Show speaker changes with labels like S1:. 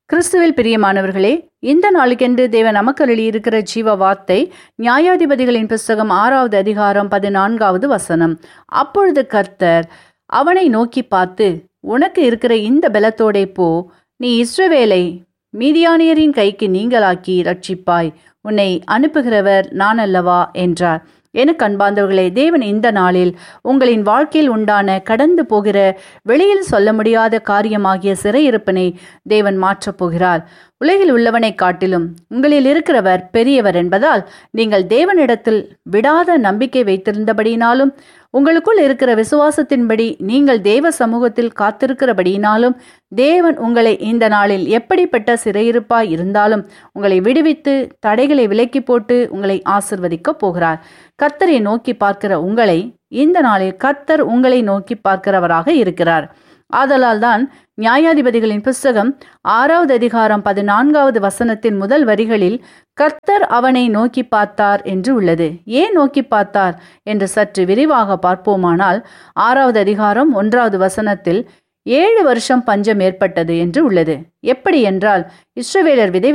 S1: கிறிஸ்துவில் பிரியமானவர்களே இந்த நாளுக்கென்று தேவன் நமக்கு இருக்கிற ஜீவ வார்த்தை நியாயாதிபதிகளின் புஸ்தகம் ஆறாவது அதிகாரம் பதினான்காவது வசனம் அப்பொழுது கர்த்தர் அவனை நோக்கி பார்த்து உனக்கு இருக்கிற இந்த பலத்தோடே போ நீ இஸ்ரவேலை மீதியானியரின் கைக்கு நீங்களாக்கி ரட்சிப்பாய் உன்னை அனுப்புகிறவர் நான் அல்லவா என்றார் எனக்கு அன்பார்ந்தவர்களே தேவன் இந்த நாளில் உங்களின் வாழ்க்கையில் உண்டான கடந்து போகிற வெளியில் சொல்ல முடியாத காரியமாகிய சிறையிருப்பினை தேவன் மாற்றப் போகிறார் உலகில் உள்ளவனை காட்டிலும் உங்களில் இருக்கிறவர் பெரியவர் என்பதால் நீங்கள் தேவனிடத்தில் விடாத நம்பிக்கை வைத்திருந்தபடியினாலும் உங்களுக்குள் இருக்கிற விசுவாசத்தின்படி நீங்கள் தேவ சமூகத்தில் காத்திருக்கிறபடியினாலும் தேவன் உங்களை இந்த நாளில் எப்படிப்பட்ட சிறையிருப்பாய் இருந்தாலும் உங்களை விடுவித்து தடைகளை விலக்கி போட்டு உங்களை ஆசிர்வதிக்கப் போகிறார் கர்த்தரை நோக்கி பார்க்கிற உங்களை இந்த நாளில் கர்த்தர் உங்களை நோக்கி பார்க்கிறவராக இருக்கிறார் ஆதலால் தான் நியாயாதிபதிகளின் புஸ்தகம் ஆறாவது அதிகாரம் பதினான்காவது வசனத்தின் முதல் வரிகளில் கர்த்தர் அவனை நோக்கி பார்த்தார் என்று உள்ளது ஏன் நோக்கி பார்த்தார் என்று சற்று விரிவாக பார்ப்போமானால் ஆறாவது அதிகாரம் ஒன்றாவது வசனத்தில் ஏழு வருஷம் பஞ்சம் ஏற்பட்டது என்று உள்ளது எப்படி என்றால் இஸ்ரவேலர் விதை